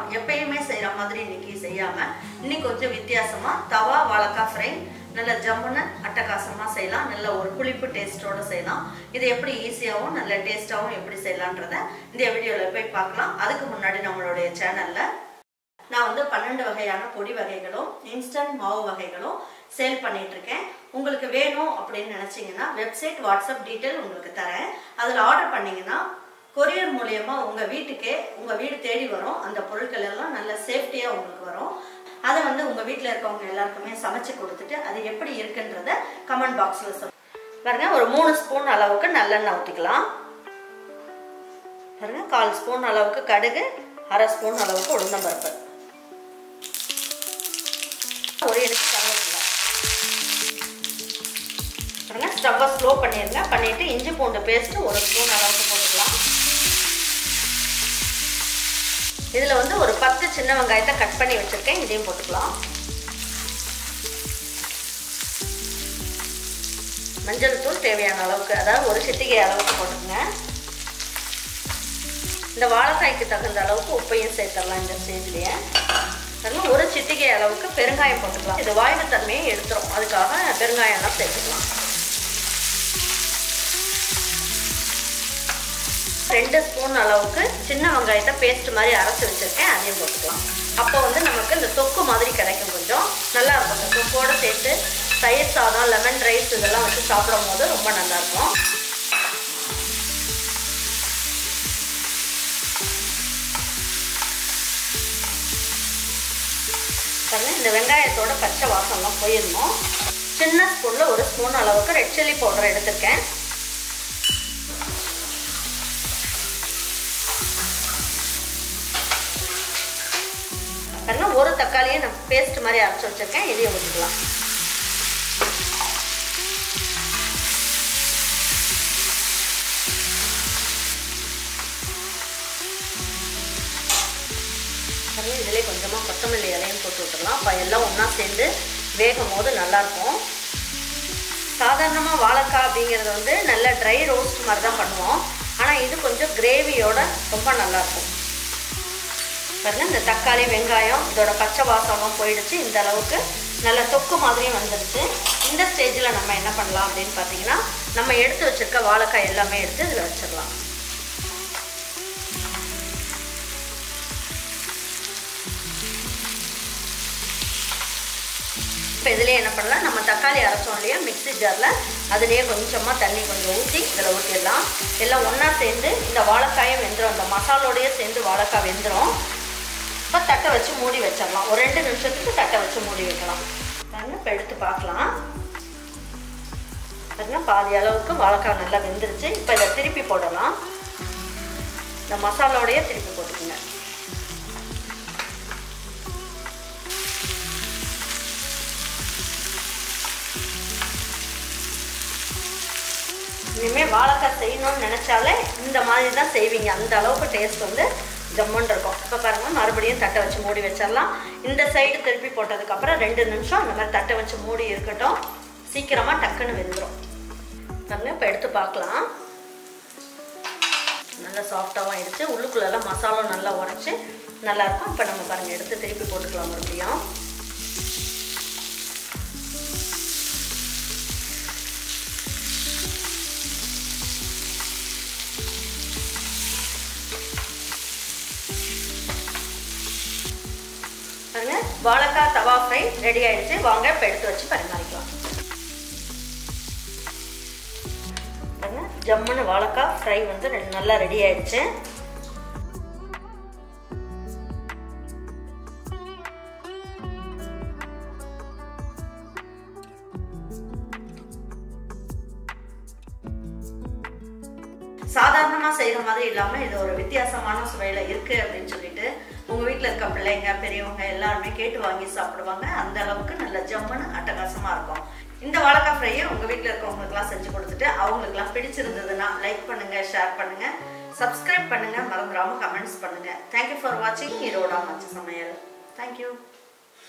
செய்யலாம் எப்பயுமே செய்யற மாதிரி இன்னைக்கு செய்யாம இன்னைக்கு கொஞ்சம் வித்தியாசமா தவா வாழைக்காய் ஃப்ரை நல்ல ஜம்முன்னு அட்டகாசமா செய்யலாம் நல்ல ஒரு புளிப்பு டேஸ்டோட செய்யலாம் இது எப்படி ஈஸியாகவும் நல்ல டேஸ்டாகவும் எப்படி செய்யலான்றத இந்த வீடியோல போய் பார்க்கலாம் அதுக்கு முன்னாடி நம்மளுடைய சேனல்ல நான் வந்து பன்னெண்டு வகையான பொடி வகைகளும் இன்ஸ்டன்ட் மாவு வகைகளும் சேல் பண்ணிட்டு இருக்கேன் உங்களுக்கு வேணும் அப்படின்னு நினைச்சீங்கன்னா வெப்சைட் வாட்ஸ்அப் டீட்டெயில் உங்களுக்கு தரேன் அதில் ஆர்டர் பண்ணீங்கன்னா கொரியர் மூலியமா உங்க வீட்டுக்கே உங்க வீடு தேடி வரும் அந்த பொருட்கள் எல்லாம் நல்ல சேஃப்டியா உங்களுக்கு வரும் அதை வந்து உங்க வீட்டில் இருக்கவங்க எல்லாருக்குமே சமைச்சு கொடுத்துட்டு அது எப்படி இருக்குன்றத கமெண்ட் பாக்ஸ்ல சொல்லுங்க பாருங்க ஒரு மூணு ஸ்பூன் அளவுக்கு நல்லெண்ணெய் ஊற்றிக்கலாம் பாருங்க கால் ஸ்பூன் அளவுக்கு கடுகு அரை ஸ்பூன் அளவுக்கு உளுந்தம்பருப்பு ஒரு இனிப்பு கருவேப்பிலை பாருங்க ஸ்டவ்வை ஸ்லோ பண்ணிடுங்க பண்ணிட்டு இஞ்சி பூண்டு பேஸ்ட் ஒரு ஸ்பூன் அளவுக்கு போட்டுக்கலாம் இதில் வந்து ஒரு பத்து சின்ன வெங்காயத்தை கட் பண்ணி வச்சுருக்கேன் இதையும் போட்டுக்கலாம் மஞ்சள் தூள் தேவையான அளவுக்கு அதாவது ஒரு சிட்டிகை அளவுக்கு போட்டுக்கோங்க இந்த வாழைக்காய்க்கு தகுந்த அளவுக்கு உப்பையும் சேர்த்துடலாம் இந்த ஸ்டேஜ்லேயே அதனால் ஒரு சிட்டிகை அளவுக்கு பெருங்காயம் போட்டுக்கலாம் இது வாய்வு தன்மையை எடுத்துரும் அதுக்காக பெருங்காயம்லாம் சேர்த்துக்கலாம் ரெண்டு ஸ்பூன் அளவுக்கு சின்ன வெங்காயத்தை பேஸ்ட் மாதிரி அரைச்சி வச்சுருக்கேன் அதையும் போட்டுக்கலாம் அப்போ வந்து நமக்கு இந்த தொக்கு மாதிரி கிடைக்கும் கொஞ்சம் நல்லா இருக்கும் இந்த தொக்கோடு சேர்த்து தயிர் சாதம் லெமன் ரைஸ் இதெல்லாம் வச்சு சாப்பிடும் போது ரொம்ப நல்லாயிருக்கும் பாருங்க இந்த வெங்காயத்தோட பச்சை வாசம்லாம் போயிடணும் சின்ன ஸ்பூனில் ஒரு ஸ்பூன் அளவுக்கு ரெட் சில்லி பவுடர் எடுத்திருக்கேன் பாருங்க ஒரு தக்காளியை நான் பேஸ்ட் மாதிரி அரைச்சி வச்சிருக்கேன் இதையும் ஊற்றிக்கலாம் பாருங்க இதிலே கொஞ்சமாக கொத்தமல்லி இலையும் போட்டு விட்டுடலாம் அப்போ எல்லாம் ஒன்றா சேர்ந்து வேகும் போது நல்லாயிருக்கும் சாதாரணமாக வாழைக்காய் அப்படிங்கிறது வந்து நல்ல ட்ரை ரோஸ்ட் மாதிரி தான் பண்ணுவோம் ஆனால் இது கொஞ்சம் கிரேவியோட ரொம்ப நல்லாயிருக்கும் பாருங்க இந்த தக்காளி வெங்காயம் இதோட பச்சை வாசம்லாம் போயிடுச்சு இந்த அளவுக்கு நல்ல தொக்கு மாதிரியும் வந்துடுச்சு இந்த ஸ்டேஜில் நம்ம என்ன பண்ணலாம் அப்படின்னு பார்த்தீங்கன்னா நம்ம எடுத்து வச்சிருக்க வாழைக்காய் எல்லாமே எடுத்து இதில் வச்சிடலாம் இப்போ இதுலேயே என்ன பண்ணலாம் நம்ம தக்காளி அரைச்சோம் இல்லையா மிக்ஸி ஜாரில் அதுலேயே கொஞ்சமாக தண்ணி கொஞ்சம் ஊற்றி இதில் ஊற்றிடலாம் எல்லாம் ஒன்றா சேர்ந்து இந்த வாழைக்காயும் வெந்துடும் இந்த மசாலோடையே சேர்ந்து வாழைக்காய் வெந்துடும் இப்போ தட்டை வச்சு மூடி வச்சிடலாம் ஒரு ரெண்டு நிமிஷத்துக்கு தட்டை வச்சு மூடி வைக்கலாம் பாருங்க இப்போ எடுத்து பார்க்கலாம் பாருங்க பாதி அளவுக்கு வாழைக்காய் நல்லா வெந்துருச்சு இப்போ இதை திருப்பி போடலாம் இந்த மசாலோடையே திருப்பி போட்டுக்கோங்க இனிமேல் வாழைக்காய் செய்யணும்னு நினச்சாலே இந்த மாதிரி தான் செய்வீங்க அந்த அளவுக்கு டேஸ்ட் வந்து ஜம்முன்னு இருக்கும் இப்போ பாருங்கள் மறுபடியும் தட்டை வச்சு மூடி வச்சிடலாம் இந்த சைடு திருப்பி போட்டதுக்கப்புறம் ரெண்டு நிமிஷம் இந்த மாதிரி தட்டை வச்சு மூடி இருக்கட்டும் சீக்கிரமாக டக்குன்னு வெந்துடும் பாருங்க இப்போ எடுத்து பார்க்கலாம் நல்லா சாஃப்டாகவும் ஆயிடுச்சு உள்ளுக்குள்ளெல்லாம் மசாலா நல்லா உரைச்சி நல்லாயிருக்கும் இப்போ நம்ம பாருங்கள் எடுத்து திருப்பி போட்டுக்கலாம் மறுபடியும் பாருங்க வாழைக்காய் தவா ஃப்ரை ரெடி ஆயிடுச்சு வாங்க இப்போ எடுத்து வச்சு பரிமாறிக்கலாம் பாருங்க ஜம்முன்னு வாழைக்காய் ஃப்ரை வந்து நல்லா ரெடி ஆயிடுச்சு சாதாரணமாக செய்கிற மாதிரி இல்லாமல் இது ஒரு வித்தியாசமான சுவையில் இருக்குது அப்படின்னு சொல்லிட்டு உங்கள் வீட்டில் இருக்க பிள்ளைங்க பெரியவங்க எல்லாருமே கேட்டு வாங்கி சாப்பிடுவாங்க அந்த அளவுக்கு நல்ல ஜம்முன்னு அட்டகாசமாக இருக்கும் இந்த வாழைக்காய் ஃப்ரையை உங்கள் வீட்டில் இருக்கவங்களுக்குலாம் செஞ்சு கொடுத்துட்டு அவங்களுக்குலாம் பிடிச்சிருந்ததுன்னா லைக் பண்ணுங்கள் ஷேர் பண்ணுங்கள் சப்ஸ்கிரைப் பண்ணுங்கள் மறந்துடாமல் கமெண்ட்ஸ் பண்ணுங்கள் தேங்க்யூ ஃபார் வாட்சிங் ஈரோடா மச்சு சமையல் தேங்க்யூ